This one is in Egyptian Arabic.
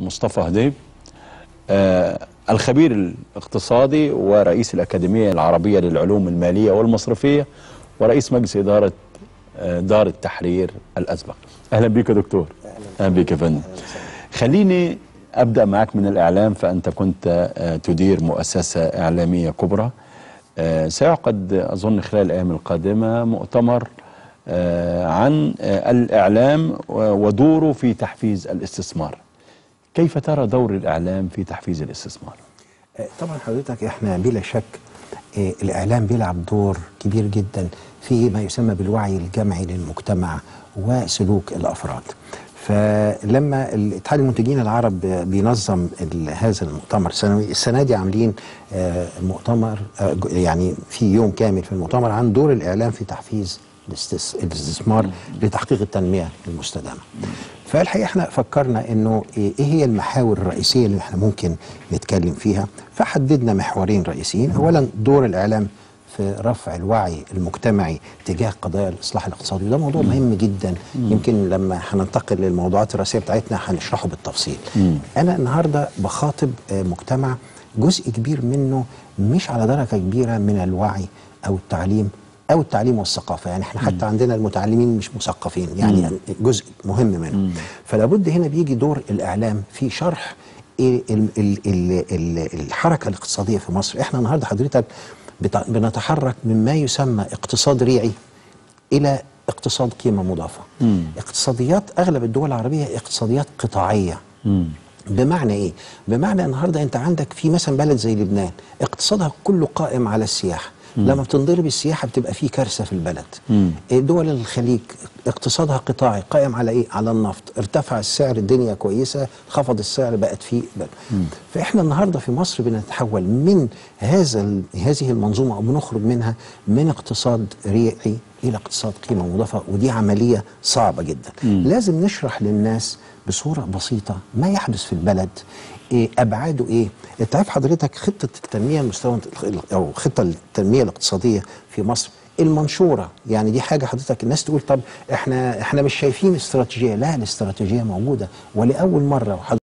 مصطفى هديب آه الخبير الاقتصادي ورئيس الأكاديمية العربية للعلوم المالية والمصرفية ورئيس مجلس إدارة آه دار التحرير الأسبق أهلا بك يا دكتور أهلا بك يا فندم خليني أبدأ معك من الإعلام فأنت كنت آه تدير مؤسسة إعلامية كبرى آه سيعقد أظن خلال الأيام القادمة مؤتمر آه عن آه الإعلام ودوره في تحفيز الاستثمار كيف ترى دور الإعلام في تحفيز الاستثمار؟ طبعا حضرتك احنا بلا شك آه، الإعلام بيلعب دور كبير جدا في ما يسمى بالوعي الجمعي للمجتمع وسلوك الأفراد فلما الاتحاد المنتجين العرب بينظم ال- هذا المؤتمر السنوي السنه دي عاملين آه، مؤتمر آه، ج- يعني في يوم كامل في المؤتمر عن دور الاعلام في تحفيز الاستس- الاستثمار لتحقيق التنميه المستدامه. فالحقيقه احنا فكرنا انه ايه إيه هي المحاور الرئيسيه اللي احنا ممكن نتكلم فيها فحددنا محورين رئيسيين اولا دور الاعلام في رفع الوعي المجتمعي تجاه قضايا الاصلاح الاقتصادي وده موضوع مهم جدا يمكن لما هننتقل للموضوعات الرئيسيه بتاعتنا هنشرحه بالتفصيل انا النهارده بخاطب آه، مجتمع جزء كبير منه مش على درجه كبيره من الوعي او التعليم او التعليم والثقافه يعني احنا حتى عندنا المتعلمين مش مثقفين يعني جزء مهم منهم فلا بد هنا بيجي دور الاعلام في شرح إيه ال- ال- ال- ال- الحركه الاقتصاديه في مصر احنا النهارده حضرتك بتع- بنتحرك مما يسمى اقتصاد ريعي الى اقتصاد قيمه مضافه اقتصاديات اغلب الدول العربيه اقتصاديات قطاعيه بمعنى ايه بمعنى النهارده انت عندك في مثلا بلد زي لبنان اقتصادها كله قائم على السياحه لما بتنضرب السياحه بتبقى في كارثه في البلد إيه دول الخليج اقتصادها قطاعي قائم على ايه على النفط ارتفع السعر الدنيا كويسه خفض السعر بقت في بلد. فاحنا النهارده في مصر بنتحول من هذا ال- هذه المنظومه او بنخرج منها من اقتصاد ريعي الى اقتصاد قيمه مضافه ودي عمليه صعبه جدا لازم نشرح للناس بصوره بسيطه ما يحدث في البلد إيه ابعاده ايه انت عارف حضرتك خطه التنميه المستوى او خطه التنميه الاقتصاديه في مصر المنشوره يعني دي حاجه حضرتك الناس تقول طب احنا احنا مش شايفين استراتيجيه لا الاستراتيجيه موجوده ولاول مره